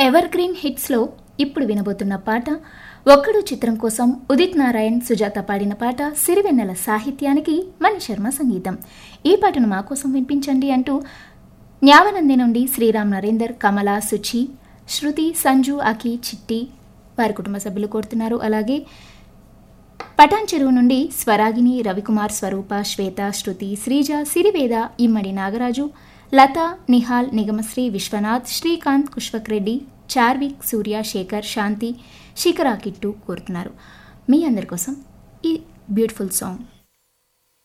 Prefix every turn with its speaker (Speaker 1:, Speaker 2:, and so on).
Speaker 1: ever green హిట్స్లో ఇప్పుడు వినబోతున్న పాట ఒక్కడు చిత్రం కోసం ఉదిత్ నారాయణ్ సుజాత పాడిన పాట సిరివెన్నెల సాహిత్యానికి మణి శర్మ సంగీతం ఈ పాటను మా కోసం వినిపించండి అంటూ న్యావనంది నుండి శ్రీరామ్ నరేందర్ కమల సుచి శృతి సంజు అకి చిట్టి వారి కుటుంబ సభ్యులు కోరుతున్నారు అలాగే పటాన్ చెరువు నుండి స్వరాగిని రవికుమార్ స్వరూప శ్వేత శృతి శ్రీజ సిరివేద ఇమ్మడి నాగరాజు లత నిహాల్ నిగమశ్రీ విశ్వనాథ్ శ్రీకాంత్ కుష్వక్ రెడ్డి చార్విక్ సూర్య శేఖర్ శాంతి శిఖరా కిట్టు కోరుతున్నారు మీ అందరి కోసం ఈ బ్యూటిఫుల్ సాంగ్